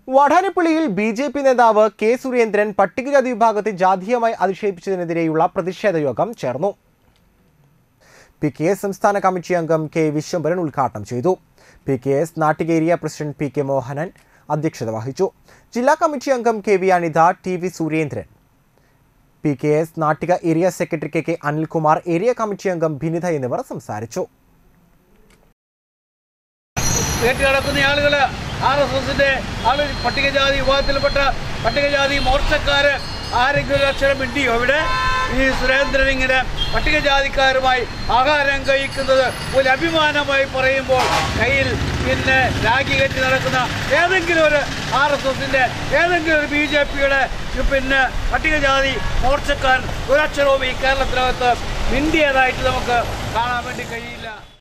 വടാനപ്പള്ളിയിൽ B J P നേതാവ് K Surendran പട്ടികജാതി വിഭാഗത്തെ ജാതീയമായി അധിക്ഷേപിച്ചതിനെതിരെയുള്ള പ്രതിഷേധ യോഗം ചേർന്നു പി കെ എസ് സംസ്ഥാന കമ്മിറ്റി അംഗം കെ വിശ്വംഭരൻ ഉദ്ഘാടനം ചെയ്തു P K S Nattika area president P K Mohanan അധ്യക്ഷത വഹിച്ചു ജില്ലാ കമ്മിറ്റി അംഗം K V Anitha T V Surendran P K S Nattika area secretary K K Anil Kumar area committee അംഗം ഭിനിത എന്നിവർ സംസാരിച്ചു കയറ്റി നടക്കുന്ന ആളുകൾ ആർ എസ് എസിന്റെ ആള് പട്ടികജാതി വിഭാഗത്തിൽപ്പെട്ട പട്ടികജാതി മോർച്ചക്കാര് ആരെങ്കിലും ഒരു അക്ഷരം മിണ്ടിയോ ഇവിടെ ഈ സുരേന്ദ്രൻ ഇങ്ങനെ പട്ടികജാതിക്കാരുമായി ആഹാരം കഴിക്കുന്നത് ഒരു അഭിമാനമായി പറയുമ്പോൾ കയ്യിൽ പിന്നെ രാഗി കെട്ടി നടക്കുന്ന ഏതെങ്കിലും ഒരു ആർ എസ് എസിന്റെ ഏതെങ്കിലും ഒരു ബി ജെ പിയുടെ പിന്നെ പട്ടികജാതി മോർച്ചക്കാരൻ ഒരക്ഷരവും ഈ കേരളത്തിനകത്ത് മിണ്ടിയതായിട്ട് നമുക്ക് കാണാൻ വേണ്ടി കഴിയില്ല